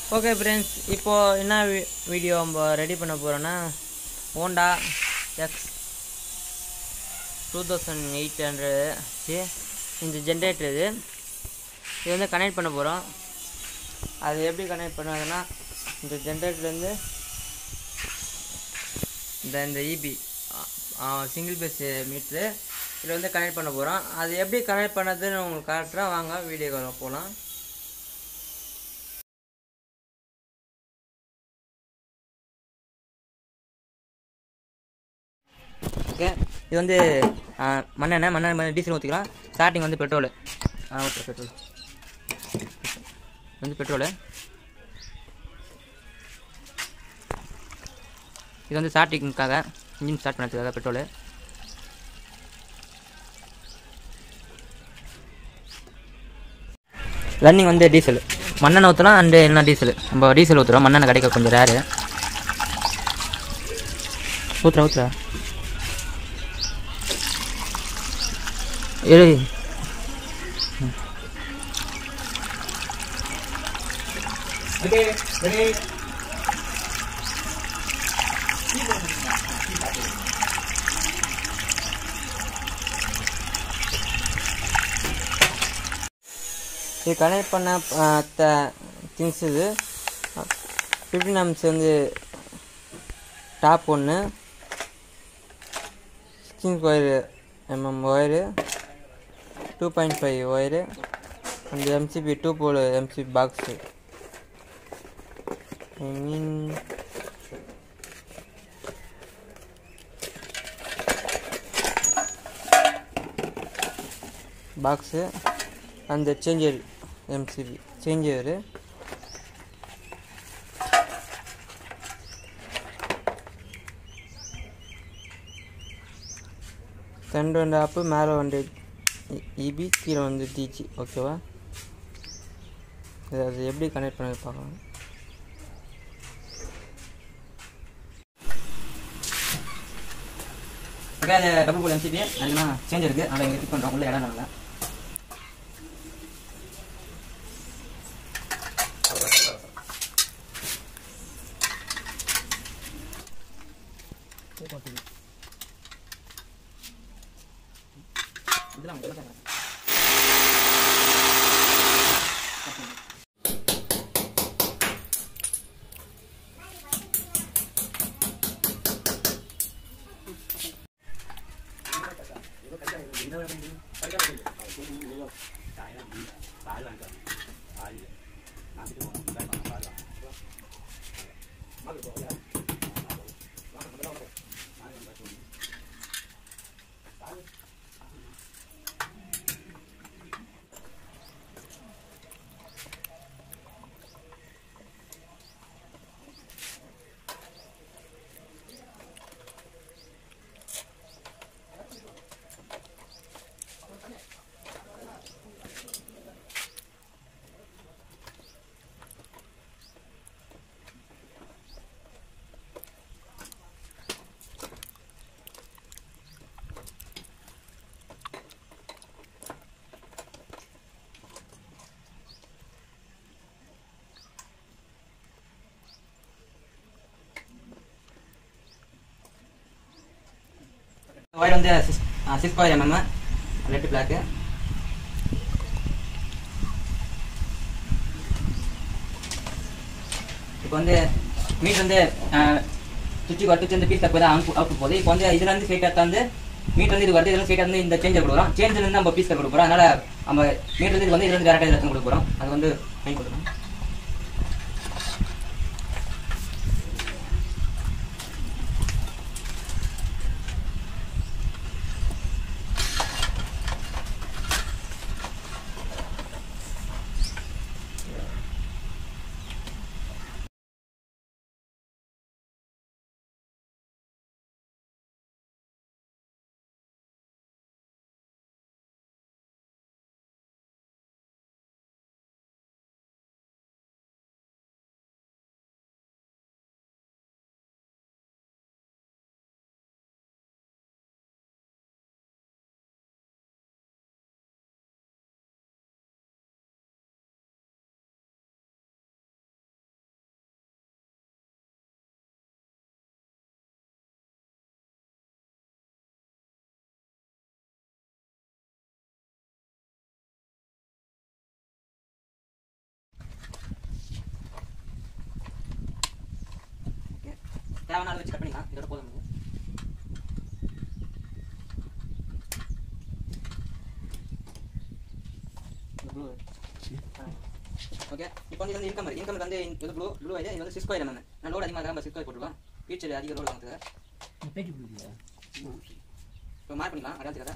Okay friends இப்போது என்ன we- video நம்ம ரெடி பண்ண போகிறோன்னா Honda X two thousand eight hundred இந்த ஜென்ரேட்டர் இது இது வந்து கனெக்ட் பண்ண போகிறோம் அது எப்படி கனெக்ட் பண்ணுறதுன்னா இந்த ஜென்ரேட்டர்லேருந்து இந்த இந்த இபி சிங்கிள் பேஸ் மீட்ரு இதில் வந்து கனெக்ட் பண்ண போகிறோம் அது எப்படி கனெக்ட் பண்ணதுன்னு உங்களுக்கு காட்டுறேன் வாங்க வீடியோ போகலாம் ஓகே இது வந்து ஆ, மண்ணெண்ணெய் மண்ணெண்ணெய் டீசல் ஊற்றிக்கலாம் ஸ்டார்டிங் வந்து பெட்ரோலு ஆ ஓகே பெட்ரோல் இது வந்து பெட்ரோலு இது வந்து ஸ்டார்டிங்காக இன்ஜின் ஸ்டார்ட் பண்ணதுக்காக பெட்ரோலு ரன்னிங் வந்து டீசல் மண்ணெண்ணெய் ஊற்றலாம் அண்டு என்ன டீசல் நம்ம டீசல் ஊற்றுறோம் மண்ணெண்ணெய் கிடைக்க கொஞ்சம் ரேரு ஊற்றுறா ஊற்றுறா ஏய் இது கனெக்ட் பண்ண திங்ஸ் இது ஃபிஃப்டின் எம்ஸ் வந்து டாப் ஒன்று sixteen wire MM wire two point five wire அந்த MCB two pole MCB box I mean box அந்த சேஞ்சர் எம்சிபி சேஞ்சரு ரெண்டு ரெண்டு ஆப்பு மேலே வந்து இபி கீழே வந்து டிஜி ஓகேவா இது அது எப்படி கனெக்ட் பண்ணி பார்க்கலாம் ஓகே அது டபுள் போல் எம்சிபி அதுனா சேஞ்ச் இருக்கு அதை இங்கே கிளிக் பண்ணுறோம் உள்ள இடம் இல்லை இதெல்லாம் இதெல்லாம் ஒயர் வந்து six six point MM red black இப்போ வந்து மீட் வந்து சுவிட்சுக்கு வரட்டு இந்த பீஸ் தப்பு தான் அவுட் போகுது இப்போ வந்து இதுல இருந்து ஸ்ட்ரைட்டாக வந்து மீட் வந்து இது வருது இதுல ஸ்ட்ரைட்டாக வந்து இந்த சேஞ்சர் கொடுக்குறோம் சேஞ்சில் இருந்து நம்ம பீஸ் கொடுக்க போகிறோம் அதனால நம்ம மீட் வந்து இது வந்து இதுல இருந்து டேரக்டாக இதில் கொடுக்க போகிறோம் அது வந்து மெயின் கொடுக்கணும் தேவையான அளவு வச்சு கட் பண்ணிக்கலாம் இதோட போதும் இது. இந்த blue. ஆ. ஓகே இப்போ வந்து இது வந்து இன்கம் இன்கம் வந்து இது ப்ளூ ப்ளூ இது இது வந்து சிஸ்கோ ஐலம் நான் லோட் அதிகமாக நம்ம சிஸ்கோ போட்டுருக்கோம் ஃபீச்சர் அதிக லோட் வாங்குது பேட்டி கொடுக்கலையா இப்போ மார்க் பண்ணிக்கலாம் அடையாளத்துக்காக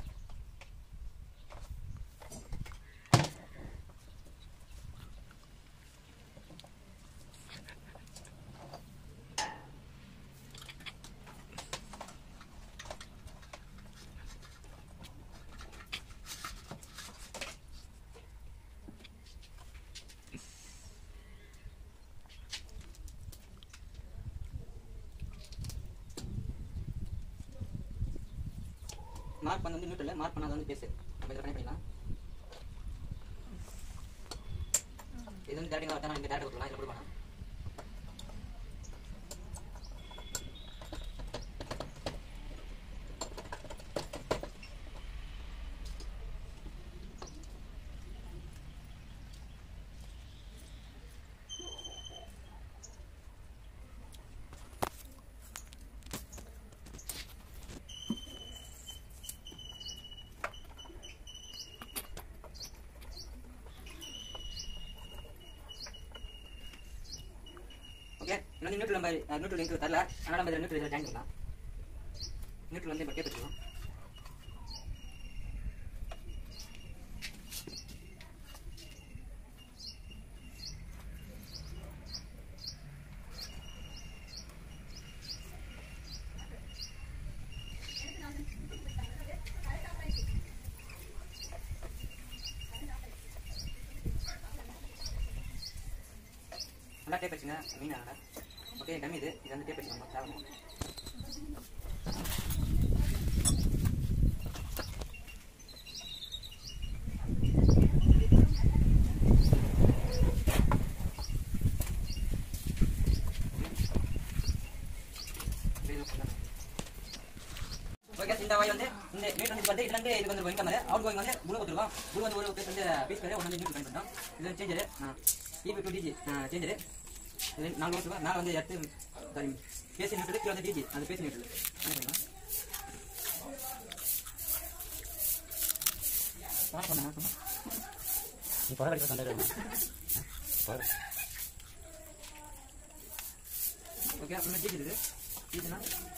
மார்க் பண்ண வந்து நியூட்ரல் மார்க் பண்ணாத வந்து பேசு நம்ம இதில் கனெக்ட் பண்ணிக்கலாம் இது வந்து டேரக்டாக வரட்டா இங்கே டேரக்டாக கொடுக்கலாம் இதில் கொடுக்கலாம் ஓகே இது வந்து நியூட்ரல் நம்ம நியூட்ரல் லிங்க் தரல அதனால நம்ம இதில் நியூட்ரல் இதில் ஜாயின் பண்ணலாம் நியூட்ரல் வந்து இப்போ டேப் வச்சுக்கலாம் நல்லா டேப் வச்சுங்க மீன் நல்லா ஓகே டம்மி இது இது வந்து டேப் வச்சுக்கோங்க தேவை ஓகே இந்த வாய் வந்து இந்த மீட் வந்து வந்து இதுல இருந்து இது வந்து இன்கம் அவுட் கோயிங் வந்து ப்ளூ கொடுத்துருக்கோம் ப்ளூ வந்து ஒரு பீஸ் வந்து பீஸ் பேர் ஒன்று வந்து நியூட்ரல் பண்ணிட்டோம் இது வந்து changer EB two DG changer இது நாலு கொடுத்துருக்கோம் மேலே வந்து எடுத்து சாரி பேசி நியூட்ரல் கீழே வந்து டிஜி அது பேசி நியூட்ரல் பண்ணிக்கலாம் ஸ்டார்ட் பண்ண மாட்டோம் நீ படம் கடிக்க சண்டை ஓகே அப்புறமா டிஜி இருக்குது டிஜினா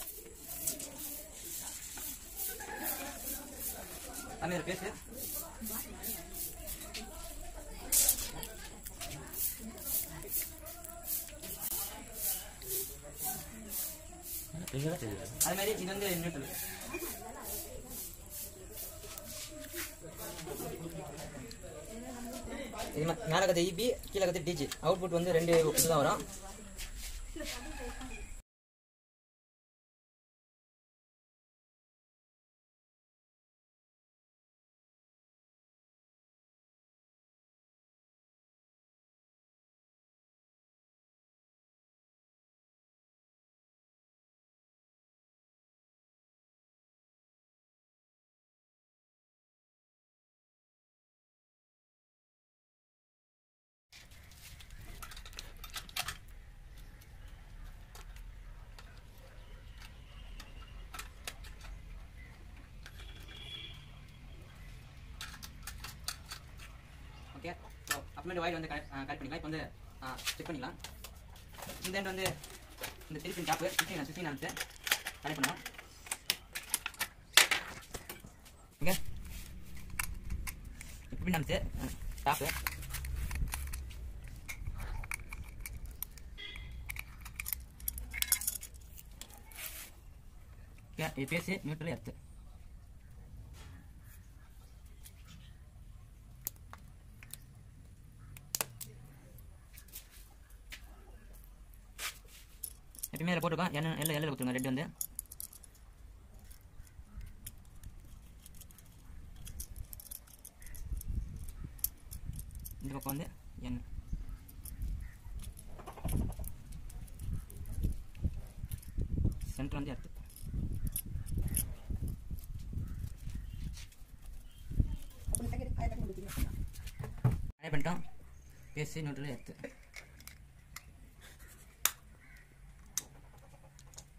அமீர் பேசு தெரிஞ்சதா தெரியுது அது மாதிரி இது வந்து நியூட்ரல் இது மே- மேல கதை இபி கீழே கதை டிஜி அவுட்புட் வந்து ரெண்டு இது தான் வரும் ஓகே ஸோ அப்புறமேட்டு வாயில் வந்து கரெக்ட் கரெக்ட் பண்ணிக்கலாம் இப்போ வந்து செக் பண்ணிக்கலாம் இந்த end வந்து இந்த திருப்பி top fifteen fifteen amps connect பண்ணலாம் okay fifteen amps top okay இது பேசி நியூட்ரல் எடுத்து எப்பயுமே அதில் போட்டுருக்கோம் எண்ணெய் எல்லாம் எல்லாம் கொடுத்துருங்க ரெட் வந்து இந்த பக்கம் வந்து எண்ணெய் சென்டர் வந்து எடுத்து ஆட் பண்ணிட்டோம் பேசி நோட்டில் எடுத்து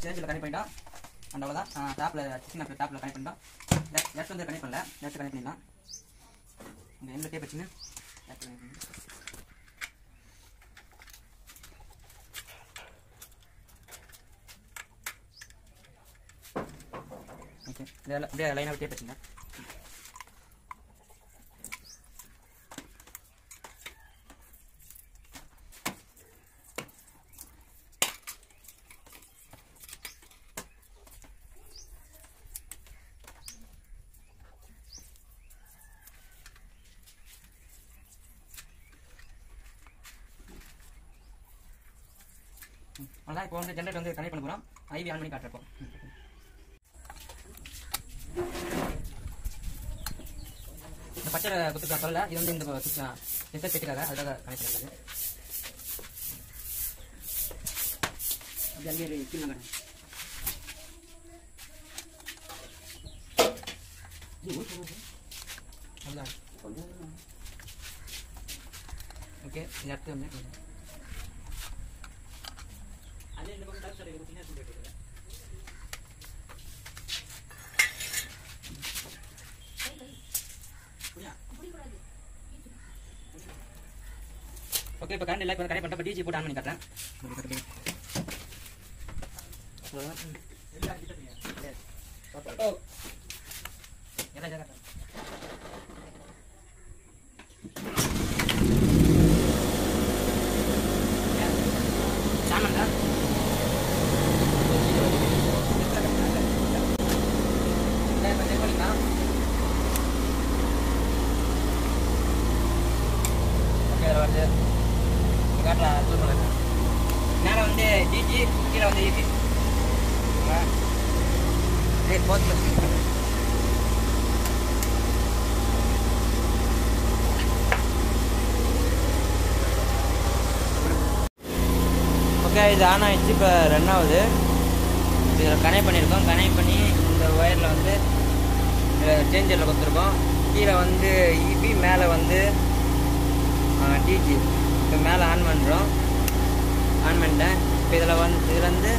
சேஞ்சில் கனெக்ட் பண்ணிட்டோம் அண்ட் அவ்வளோதான் டாப்பில் சிக்கன் ஆப்பில் டாப்பில் கனெக்ட் பண்ணிட்டோம் லெஃப்ட் வந்து கனெக்ட் பண்ணல லெஃப்ட் கனெக்ட் பண்ணிடலாம் இந்த எந்த டேப் வச்சுன்னு லெஃப்ட் கனெக்ட் பண்ணி ஓகே அப்படியே லைனாக டேப் வச்சுங்க அதான் இப்போ வந்து ஜென்ரேட் வந்து கனெக்ட் பண்ண போகிறோம் ஐவி ஆன் பண்ணி காட்டுறப்போ இந்த பச்சை குத்துக்கா சொல்ல இது வந்து இந்த சுவிட்ச் எந்த செட்டுக்காக அதுக்காக கனெக்ட் பண்ணுறது அப்படி அங்கேயே கீழே கடை அதுதான் ஓகே இந்த இடத்துல வந்து ஓகே இப்போ கரண்ட் இல்லை இப்போ கனெக்ட் பண்ணிட்டு டிஜி போட்டு ஆன் பண்ணி காட்டுறேன் ஓ எல்லாம் ஜாக்கிரதை. சாமந்தா மேலே வந்து டிஜி கீழே வந்து ஈபி ஓகே இது ஆன் ஆயிடுச்சு இப்போ ரன் ஆகுது இதில் கனெக்ட் பண்ணியிருக்கோம் கனெக்ட் பண்ணி இந்த ஒயரில் வந்து சேஞ்சரில் கொடுத்துருக்கோம் கீழே வந்து இபி மேலே வந்து டிஜி இப்போ மேலே ஆன் பண்ணுறோம் ஆன் பண்ணிட்டேன் இப்போ இதில் வந்து இதில் வந்து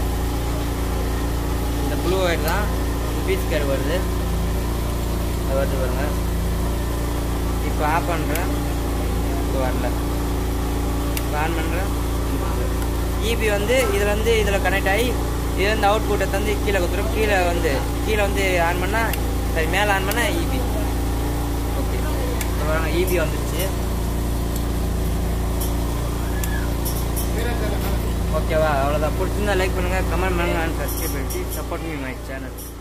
இந்த ப்ளூ ஒயர் தான் பீஸ் கேர் வருது அது வருது பாருங்க இப்போ ஆஃப் பண்ணுறேன் இப்போ வரல இப்போ ஆன் பண்ணுறேன் இபி வந்து இதில் வந்து இதில் கனெக்ட் ஆகி இதுலேருந்து அவுட் புட்டை தந்து கீழே கொடுத்துரும் கீழே வந்து கீழே வந்து ஆன் பண்ணால் சரி மேலே ஆன் பண்ணால் இபி ஓகே அப்புறம் இபி வந்துருச்சு ஓகேவா அவ்வளோதான் பிடிச்சிருந்தா லைக் பண்ணுங்கள் கமெண்ட் பண்ணுங்கள் அண்ட் சப்ஸ்கிரைப் பண்ணிட்டு சப்போர்ட் மீ மை சேனல்